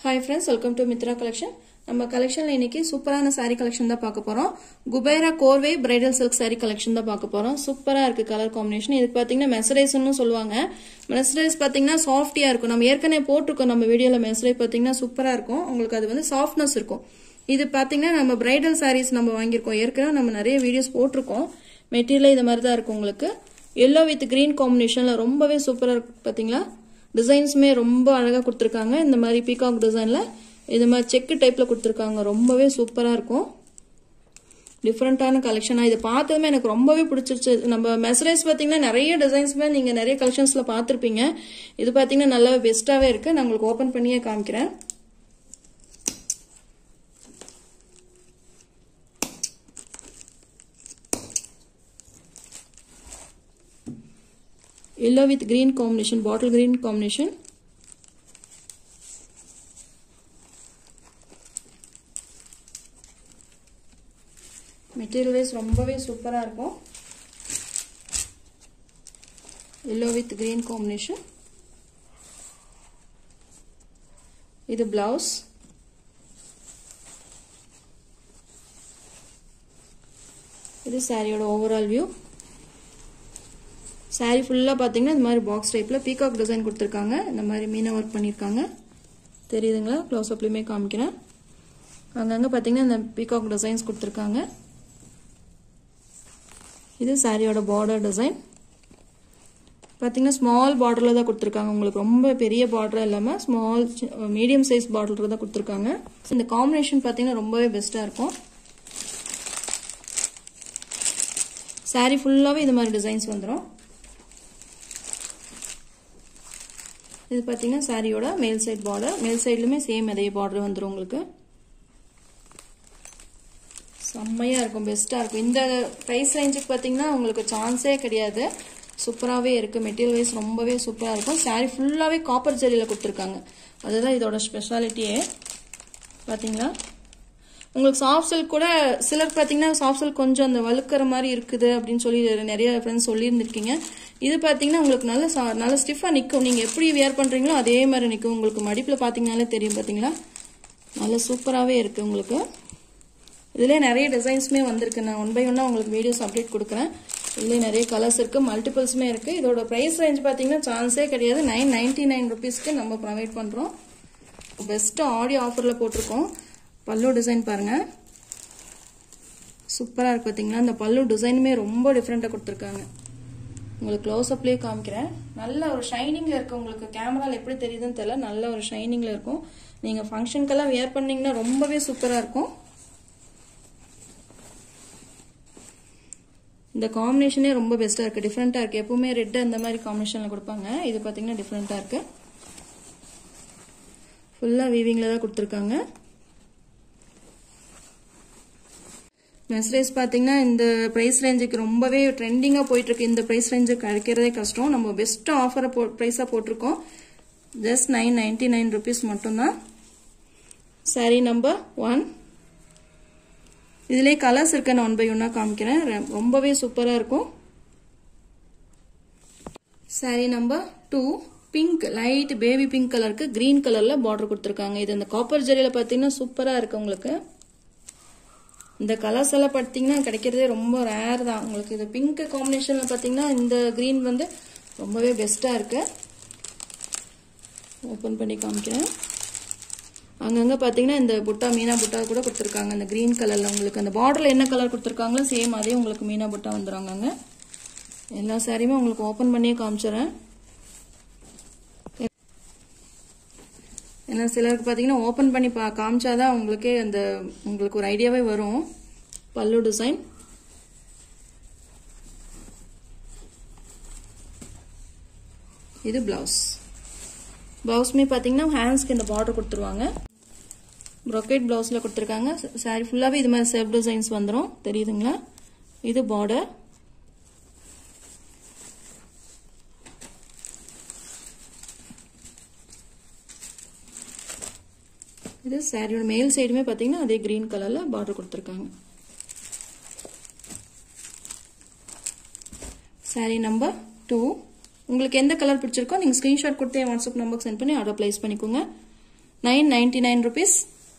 hi friends welcome to Mitra collection நம்ம கலெக்ஷன்ல இன்னைக்கு சூப்பரான saree கலெக்ஷன் தான் பார்க்க போறோம் Kubera Korvai bridal silk saree collection தான் பார்க்க போறோம் சூப்பரா இருக்கு கலர் காம்பினேஷன் இதுக்கு பாத்தீங்கன்னா மெசரைஸ்னு சொல்லுவாங்க மெசரைஸ் பாத்தீங்கன்னா சாஃப்டியா இருக்கும் நம்ம ஏற்கனவே போட்டிருக்கோம் நம்ம வீடியோல மெசரைஸ் பாத்தீங்கன்னா சூப்பரா இருக்கும் உங்களுக்கு அது வந்து சாஃப்ட்னஸ் இருக்கும் இது பாத்தீங்கன்னா நம்ம பிரைடல் sarees நம்ம வாங்கியிருக்கோம் ஏற்கனவே நம்ம நிறைய வீடியோஸ் போட்டிருக்கோம் மெட்டீரியல் இது மாதிரி தான் இருக்கும் உங்களுக்கு எல்லோ வித் கிரீன் காம்பினேஷன்ல ரொம்பவே சூப்பரா இருக்கு பாத்தீங்களா டிசைன்ஸுமே ரொம்ப அழகாக கொடுத்துருக்காங்க இந்த மாதிரி பீகாக் டிசைனில் இது மாதிரி செக்கு டைப்பில் கொடுத்துருக்காங்க ரொம்பவே சூப்பராக இருக்கும் டிஃப்ரெண்ட்டான கலெக்ஷனாக இதை பார்த்ததுமே எனக்கு ரொம்பவே பிடிச்சிருச்சு நம்ம மெசரைஸ் பார்த்தீங்கன்னா நிறைய டிசைன்ஸுமே நீங்கள் நிறைய கலெக்ஷன்ஸில் பார்த்துருப்பீங்க இது பார்த்தீங்கன்னா நல்லாவே பெஸ்ட்டாகவே இருக்குது நான் உங்களுக்கு ஓப்பன் பண்ணியே காமிக்கிறேன் yellow with green combination bottle green combination material wise ரொம்பவே சூப்பராக இருக்கும் எல்லோ வித் கிரீன் காம்பினேஷன் இது பிளவுஸ் இது சாரியோட ஓவரால் வியூ சாரீ ஃபுல்லாக பார்த்தீங்கன்னா இந்த மாதிரி பாக்ஸ் டைப்பில் பீகாக் டிசைன் கொடுத்துருக்காங்க இந்த மாதிரி மீனை ஒர்க் பண்ணியிருக்காங்க தெரியுதுங்களா க்ளோஸ் அப்லையுமே காமிக்கிறேன் அங்கங்கே பார்த்தீங்கன்னா இந்த பீகாக் டிசைன்ஸ் கொடுத்துருக்காங்க இது சாரியோட பார்டர் டிசைன் பார்த்தீங்கன்னா ஸ்மால் பார்டரில் தான் கொடுத்துருக்காங்க உங்களுக்கு ரொம்ப பெரிய பார்டர் இல்லாமல் ஸ்மால் மீடியம் சைஸ் பார்டர் தான் கொடுத்துருக்காங்க இந்த காம்பினேஷன் பார்த்தீங்கன்னா ரொம்பவே பெஸ்ட்டாக இருக்கும் சாரீ ஃபுல்லாகவே இது மாதிரி டிசைன்ஸ் வந்துடும் இது பார்த்தீங்கன்னா சாரியோட மேல் சைட் பார்டர் மேல் சைட்லுமே சேம் அதே பார்டர் வந்துடும் உங்களுக்கு செம்மையாக இருக்கும் பெஸ்ட்டாக இருக்கும் இந்த ப்ரைஸ் ரேஞ்சுக்கு பார்த்தீங்கன்னா உங்களுக்கு சான்ஸே கிடையாது சூப்பராகவே இருக்குது மெட்டீரியல் வைஸ் ரொம்பவே சூப்பராக இருக்கும் சாரீ ஃபுல்லாகவே காப்பர் ஜெரியில் கொடுத்துருக்காங்க அதுதான் இதோட ஸ்பெஷாலிட்டியே பார்த்தீங்களா உங்களுக்கு சாஃப்ட் சில்க் கூட சிலர் பார்த்தீங்கன்னா சாஃப்ட் சில்க் கொஞ்சம் அந்த வழுக்கிற மாதிரி இருக்குது அப்படின்னு சொல்லி நிறைய ஃப்ரெண்ட்ஸ் சொல்லியிருந்திருக்கீங்க இது பார்த்தீங்கன்னா உங்களுக்கு நல்ல நல்ல ஸ்டிஃபாக நிற்கும் நீங்கள் எப்படி வியர் பண்ணுறீங்களோ அதே மாதிரி நிற்கும் உங்களுக்கு மடிப்பில் பார்த்தீங்கனாலே தெரியும் பார்த்தீங்களா நல்ல சூப்பராகவே இருக்குது உங்களுக்கு இதிலே நிறைய டிசைன்ஸுமே வந்திருக்கு நான் ஒன் பை ஒன்னாக உங்களுக்கு வீடியோஸ் அப்டேட் கொடுக்குறேன் இதுலேயே நிறைய கலர்ஸ் இருக்குது மல்டிபிள்ஸுமே இருக்குது இதோட ப்ரைஸ் ரேஞ்ச் பார்த்தீங்கன்னா சான்ஸே கிடையாது நைன் நைன்டி நைன் ருபீஸ்க்கு நம்ம ப்ரொவைட் பண்ணுறோம் பெஸ்ட்டு ஆடியோ ஆஃபரில் போட்டிருக்கோம் பல்லு டிசைன் பாருங்கள் சூப்பராக இருக்கு பார்த்தீங்களா இந்த பல்லு டிசைனுமே ரொம்ப டிஃப்ரெண்ட்டாக கொடுத்துருக்காங்க உங்களுக்கு க்ளோஸ் அப்லேயே காமிக்கிறேன் நல்ல ஒரு ஷைனிங்கில் இருக்கு உங்களுக்கு கேமராவில் எப்படி தெரியுதுன்னு தெரியல நல்ல ஒரு ஷைனிங்கில் இருக்கும் நீங்கள் ஃபங்க்ஷனுக்கெல்லாம் வியர் பண்ணீங்கன்னா ரொம்பவே சூப்பராக இருக்கும் இந்த காம்பினேஷனே ரொம்ப பெஸ்ட்டாக இருக்குது டிஃப்ரெண்ட்டாக இருக்குது எப்பவுமே ரெட் அந்த மாதிரி காம்பினேஷனில் கொடுப்பாங்க இது பார்த்தீங்கன்னா டிஃப்ரெண்ட்டாக இருக்குது ஃபுல்லாக வீவிங்கில் தான் கொடுத்துருக்காங்க மெசரேஸ் பார்த்தீங்கன்னா இந்த ப்ரைஸ் ரேஞ்சுக்கு ரொம்பவே ட்ரெண்டிங்காக போயிட்டுருக்கு இந்த ப்ரைஸ் ரேஞ்சுக்கு கிடைக்கிறதே கஷ்டம் நம்ம பெஸ்ட் ஆஃபரை போ ப்ரைஸாக போட்டிருக்கோம் just nine ninety nine rupees மட்டும்தான் சாரி நம்பர் ஒன் இதுலேயே கலர்ஸ் இருக்க நான் ஒன் பை ஒன்னாக காமிக்கிறேன் ரொம்பவே சூப்பராக இருக்கும் sari number two pink light baby pink கலருக்கு கிரீன் கலரில் பார்டர் கொடுத்துருக்காங்க இது இந்த காப்பர் ஜெரியில் பார்த்தீங்கன்னா சூப்பராக இருக்கு உங்களுக்கு இந்த கலர்ஸ் எல்லாம் பார்த்தீங்கன்னா கிடைக்கிறதே ரொம்ப ரேர் தான் உங்களுக்கு இது பிங்க் காம்பினேஷனில் பார்த்தீங்கன்னா இந்த க்ரீன் வந்து ரொம்பவே பெஸ்ட்டாக இருக்கு ஓப்பன் பண்ணி காமிக்கிறேன் அங்கங்கே பார்த்தீங்கன்னா இந்த புட்டா மீனா புட்டா கூட கொடுத்துருக்காங்க இந்த க்ரீன் கலரில் உங்களுக்கு அந்த பார்டரில் என்ன கலர் கொடுத்துருக்காங்களோ சேம் அதே உங்களுக்கு மீனா புட்டா வந்துடும் அங்கங்க எல்லா சாரியுமே உங்களுக்கு ஓப்பன் பண்ணியே காமிச்சிடறேன் ஏன்னா சிலருக்கு பார்த்தீங்கன்னா ஓப்பன் பண்ணி பா காமிச்சாதான் உங்களுக்கே அந்த உங்களுக்கு ஒரு ஐடியாவே வரும் பல்லு டிசைன் இது பிளவுஸ் பிளவுஸ்மே பார்த்தீங்கன்னா ஹேண்ட்ஸ்க்கு இந்த பார்டர் கொடுத்துருவாங்க ப்ரொக்கேட் பிளவுஸில் கொடுத்துருக்காங்க சாரி ஃபுல்லாகவே இது மாதிரி செல்ஃப் டிசைன்ஸ் வந்துடும் தெரியுதுங்களா இது பார்டர் இது சாரியோட மேல் சைடுமே பார்த்தீங்கன்னா அதே கிரீன் கலரில் பார்டர் கொடுத்துருக்காங்க சாரி நம்பர் டூ உங்களுக்கு எந்த கலர் பிடிச்சிருக்கோ நீங்கள் ஸ்க்ரீன்ஷாட் கொடுத்து என் வாட்ஸ்அப் நம்பருக்கு சென்ட் பண்ணி ஆர்டர் ப்ளேஸ் பண்ணிக்கோங்க nine ninety nine rupees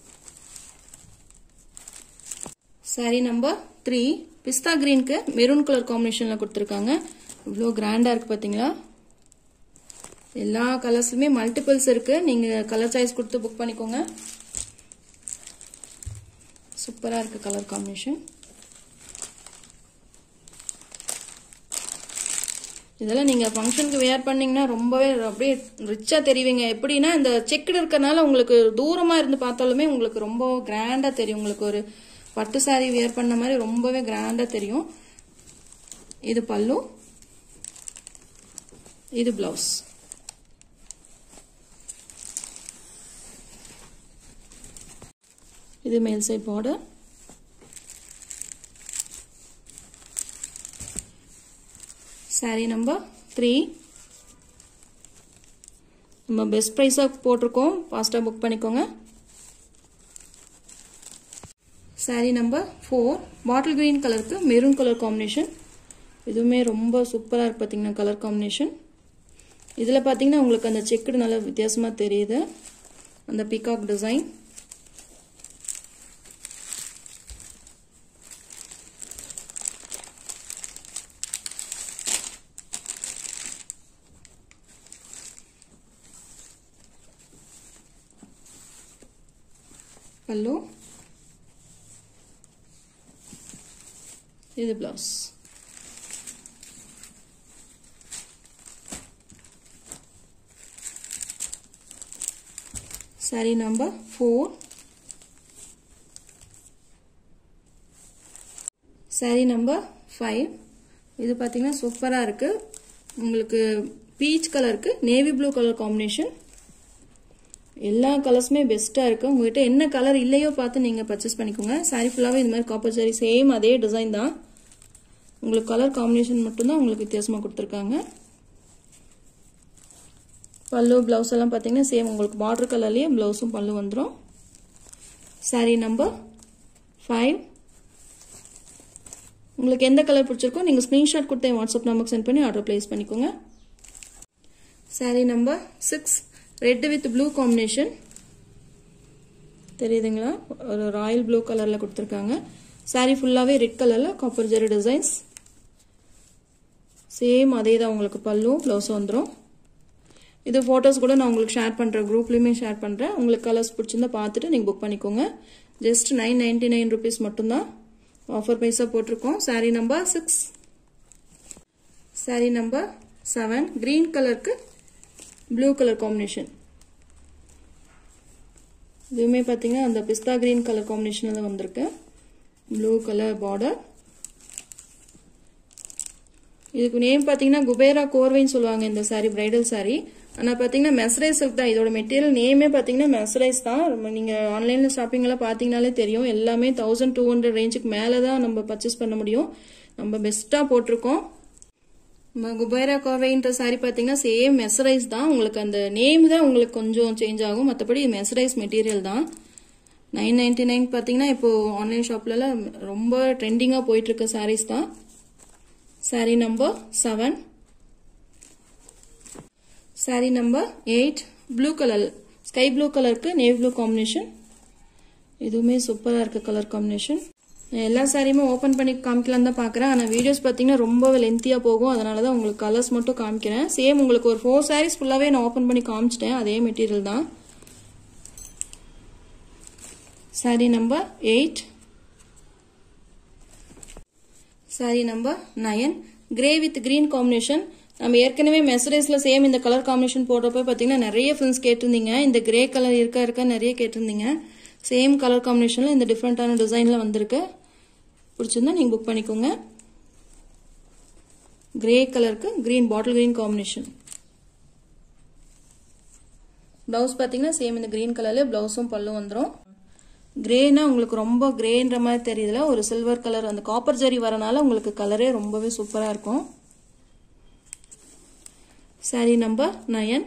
sari number three pista கிரீனுக்கு மெரூன் கலர் காம்பினேஷனில் கொடுத்துருக்காங்க இவ்வளோ கிராண்டாக இருக்குது பார்த்தீங்களா எல்லா கலர்ஸ்லுமே மல்டிபிள்ஸ் இருக்குது நீங்கள் கலர் சாய்ஸ் கொடுத்து புக் பண்ணிக்கோங்க சூப்பராக இருக்குது கலர் காம்பினேஷன் இதெல்லாம் நீங்கள் ஃபங்க்ஷனுக்கு வேர் பண்ணீங்கன்னா ரொம்பவே அப்படியே ரிச்சாக தெரிவிங்க எப்படின்னா இந்த செக்குடு இருக்கறனால உங்களுக்கு தூரமாக இருந்து பார்த்தாலுமே உங்களுக்கு ரொம்ப கிராண்டாக தெரியும் உங்களுக்கு ஒரு பட்டு சாரி வேர் பண்ண மாதிரி ரொம்பவே கிராண்டாக தெரியும் இது பல்லு இது பிளவுஸ் இது மேல் side border sari number three நம்ம பெஸ்ட் ப்ரைஸாக போட்டிருக்கோம் ஃபாஸ்ட்டாக புக் பண்ணிக்கோங்க sari number four bottle green கலருக்கு மெரூன் கலர் காம்பினேஷன் இதுவுமே ரொம்ப சூப்பராக இருக்கு பார்த்தீங்கன்னா கலர் காம்பினேஷன் இதில் பார்த்தீங்கன்னா உங்களுக்கு அந்த செக்குடு நல்லா வித்தியாசமாக தெரியுது அந்த பிகாக் டிசைன் பல்லு இது blouse sari number four sari number five இது பார்த்தீங்கன்னா சூப்பராக இருக்குது உங்களுக்கு பீச் கலருக்கு நேவி ப்ளூ கலர் காம்பினேஷன் எல்லா கலர்ஸுமே பெஸ்ட்டாக இருக்குது உங்கள்கிட்ட என்ன கலர் இல்லையோ பார்த்து நீங்கள் பர்ச்சேஸ் பண்ணிக்கோங்க சாரி ஃபுல்லாகவே இந்த மாதிரி காப்பர் சாரி சேம் அதே டிசைன் தான் உங்களுக்கு கலர் காம்பினேஷன் மட்டும்தான் உங்களுக்கு வித்தியாசமாக கொடுத்துருக்காங்க பல்லு ப்ளவுஸ் எல்லாம் பார்த்தீங்கன்னா சேம் உங்களுக்கு பார்டர் கலர்லேயே ப்ளவுஸும் பல்லு வந்துடும் சாரி நம்பர் ஃபைவ் உங்களுக்கு எந்த கலர் பிடிச்சிருக்கோ நீங்கள் ஸ்க்ரீன்ஷாட் கொடுத்து என் வாட்ஸ்அப் நம்பருக்கு சென்ட் பண்ணி ஆர்டர் ப்ளேஸ் பண்ணிக்கோங்க sari number six red with blue combination தெரியுதுங்களா ஒரு ராயல் ப்ளூ கலரில் கொடுத்துருக்காங்க சாரி ஃபுல்லாகவே ரெட் கலரில் காப்பர் ஜெரி டிசைன்ஸ் சேம் அதே தான் உங்களுக்கு பல்லும் ப்ளவுஸும் வந்துடும் இது ஃபோட்டோஸ் கூட நான் உங்களுக்கு ஷேர் பண்ணுறேன் குரூப்லேயுமே ஷேர் பண்ணுறேன் உங்களுக்கு கலர்ஸ் பிடிச்சிருந்தா பார்த்துட்டு நீங்கள் புக் பண்ணிக்கோங்க just nine ninety nine rupees மட்டும்தான் ஆஃபர் ப்ரைஸாக போட்டிருக்கோம் sari number six sari number seven green கலருக்கு ப்ளூ கலர் காம்பினேஷன் இதுவுமே பார்த்தீங்கன்னா அந்த பிஸ்தா க்ரீன் கலர் காம்பினேஷனில் தான் வந்திருக்கு ப்ளூ கலர் பார்டர் இதுக்கு நேம் பார்த்தீங்கன்னா குபேரா கோர்வைன்னு சொல்லுவாங்க இந்த சாரீ பிரைடல் சாரீ ஆனால் பார்த்தீங்கன்னா மெசரைஸ் சில்க் தான் இதோட மெட்டீரியல் நேமே பார்த்தீங்கன்னா மெசரைஸ் தான் நீங்கள் ஆன்லைனில் ஷாப்பிங்கெல்லாம் பார்த்தீங்கனாலே தெரியும் எல்லாமே தௌசண்ட் டூ ஹண்ட்ரட் ரேஞ்சுக்கு மேலே தான் நம்ம பர்ச்சேஸ் பண்ண முடியும் நம்ம பெஸ்ட்டாக போட்டிருக்கோம் நம்ம குபேரா கோவைன்ற சாரி பார்த்தீங்கன்னா சேம் மெசரைஸ் தான் உங்களுக்கு அந்த நேம் தான் உங்களுக்கு கொஞ்சம் சேஞ்ச் ஆகும் மற்றபடி மெசரைஸ் மெட்டீரியல் தான் நைன் நைன்டி நைன் பார்த்தீங்கன்னா இப்போ ஆன்லைன் ஷாப்லலாம் ரொம்ப ட்ரெண்டிங்காக போயிட்டு இருக்க சாரீஸ் தான் sari number seven sari number eight blue colour sky blue கலருக்கு நேவி ப்ளூ காம்பினேஷன் இதுவுமே சூப்பராக இருக்கு கலர் காம்பினேஷன் நான் எல்லா சாரியுமே ஓப்பன் பண்ணி காமிக்கலாம் தான் பார்க்குறேன் ஆனால் வீடியோஸ் பார்த்தீங்கன்னா ரொம்ப லென்த்தியாக போகும் அதனால தான் உங்களுக்கு கலர்ஸ் மட்டும் காமிக்கிறேன் சேம் உங்களுக்கு ஒரு ஃபோர் சாரீஸ் ஃபுல்லாகவே நான் ஓப்பன் பண்ணி காமிச்சிட்டேன் அதே மெட்டீரியல் தான் sari number eight sari number nine grey with green combination நம்ம ஏற்கனவே மெசரேஸில் சேம் இந்த கலர் காம்பினேஷன் போடுறப்ப பார்த்தீங்கன்னா நிறைய ஃப்ரெண்ட்ஸ் கேட்டிருந்தீங்க இந்த கிரே கலர் இருக்கா இருக்கா நிறைய கேட்டிருந்தீங்க சேம் கலர் காம்பினேஷனில் இந்த டிஃப்ரெண்ட்டான டிசைனில் வந்திருக்கு பிடிச்சிருந்தா நீங்கள் புக் பண்ணிக்கோங்க கிரே கலருக்கு green bottle green combination blouse பார்த்தீங்கன்னா சேம் இந்த கிரீன் கலர்லேயே ப்ளவுஸும் பல்லும் வந்துடும் கிரேனா உங்களுக்கு ரொம்ப கிரேன்ற மாதிரி தெரியுதுல ஒரு சில்வர் கலர் அந்த காப்பர் ஜரி வரனால உங்களுக்கு கலரே ரொம்பவே சூப்பராக இருக்கும் sari number nine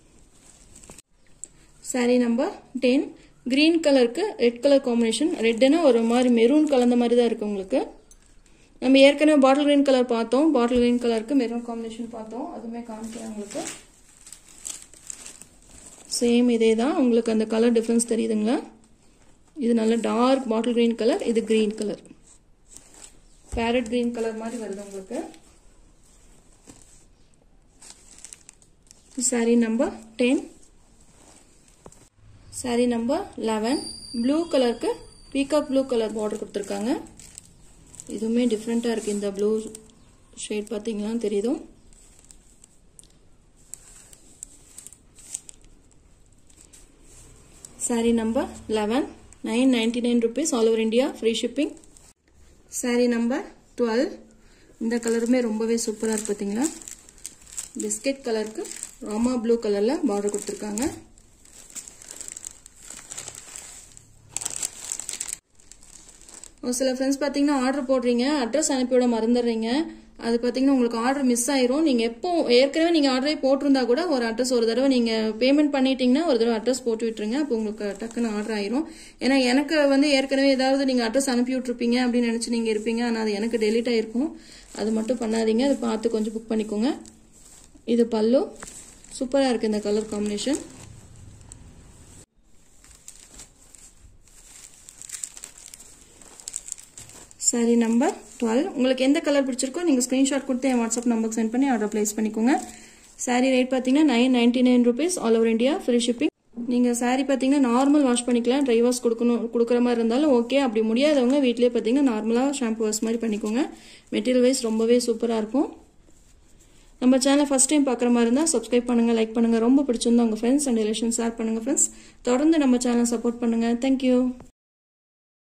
sari number ten green கலருக்கு ரெட் கலர் காம்பினேஷன் ரெட்டுனா ஒரு மாதிரி மெரூன் கலந்த மாதிரி தான் இருக்கு உங்களுக்கு நம்ம ஏற்கனவே பாட்டில் கிரீன் கலர் பார்த்தோம் பாட்டில் கிரீன் கலருக்கு மெரூன் காம்பினேஷன் பார்த்தோம் அதுவுமே காமிக்கிறேன் உங்களுக்கு சேம் இதே தான் உங்களுக்கு அந்த கலர் டிஃப்ரென்ஸ் தெரியுதுங்களா இது நல்ல டார்க் பாட்டில் கிரீன் கலர் இது green colour parrot green colour மாதிரி வருது உங்களுக்கு sari number ten sari number eleven blue கலருக்கு பீகாக் ப்ளூ கலர் பார்டர் கொடுத்துருக்காங்க இதுவுமே டிஃப்ரெண்ட்டாக இருக்குது இந்த ப்ளூ ஷேட் பார்த்தீங்களா தெரியுதும் sari number eleven nine ninety nine rupees all over India free shipping sari number twelve இந்த கலருமே ரொம்பவே சூப்பராக இருக்கு பார்த்தீங்களா பிஸ்கெட் கலருக்கு ராமா ப்ளூ கலரில் பார்டர் கொடுத்துருக்காங்க ஒரு சில ஃப்ரெண்ட்ஸ் பார்த்தீங்கன்னா ஆர்டர் போடுறீங்க அட்ரஸ் அனுப்பிவிட மறந்துடுறீங்க அது பார்த்தீங்கன்னா உங்களுக்கு ஆர்டர் மிஸ் ஆயிரும் நீங்கள் எப்போ ஏற்கனவே நீங்கள் ஆர்டரே போட்டிருந்தா கூட ஒரு அட்ரஸ் ஒரு தடவை நீங்கள் பேமெண்ட் பண்ணிட்டீங்கன்னா ஒரு தடவை அட்ரஸ் போட்டு விட்டுருங்க அப்போ உங்களுக்கு டக்குன்னு ஆர்டர் ஆயிரும் ஏன்னா எனக்கு வந்து ஏற்கனவே ஏதாவது நீங்கள் அட்ரஸ் அனுப்பி விட்ருப்பீங்க அப்படின்னு நினச்சி நீங்கள் இருப்பீங்க ஆனால் அது எனக்கு டெலிட் ஆயிருக்கும் அது மட்டும் பண்ணாதீங்க அதை பார்த்து கொஞ்சம் புக் பண்ணிக்கோங்க இது பல்லு சூப்பராக இருக்குது இந்த colour combination sari number twelve உங்களுக்கு எந்த கலர் பிடிச்சிருக்கோ நீங்கள் ஸ்க்ரீன்ஷாட் கொடுத்து என் வாட்ஸ்அப் நம்பருக்கு சென்ட் பண்ணி ஆர்டர் ப்ளேஸ் பண்ணிக்கோங்க சாரி ரேட் பார்த்தீங்கன்னா nine ninety nine rupees all over India free shipping நீங்கள் சாரி பார்த்தீங்கன்னா நார்மல் வாஷ் பண்ணிக்கலாம் ட்ரை வாஷ் கொடுக்கணும் கொடுக்குற மாதிரி இருந்தாலும் ஓகே அப்படி முடியாதவங்க வீட்லேயே பார்த்தீங்கன்னா நார்மலாக ஷாம்பு வாஷ் மாதிரி பண்ணிக்கோங்க மெட்டீரியல் வைஸ் ரொம்பவே சூப்பராக இருக்கும் நம்ம சேனல் ஃபஸ்ட் டைம் பார்க்குற மாதிரி இருந்தால் சப்ஸ்கிரைப் பண்ணுங்கள் லைக் பண்ணுங்கள் ரொம்ப பிடிச்சிருந்தா உங்கள் ஃப்ரெண்ட்ஸ் அண்ட் ரிலேஷன் ஷேர் பண்ணுங்கள் ஃப்ரெண்ட்ஸ் தொடர்ந்து நம்ம சேனல் சப்போர்ட் பண்ணுங்கள் தேங்க்யூ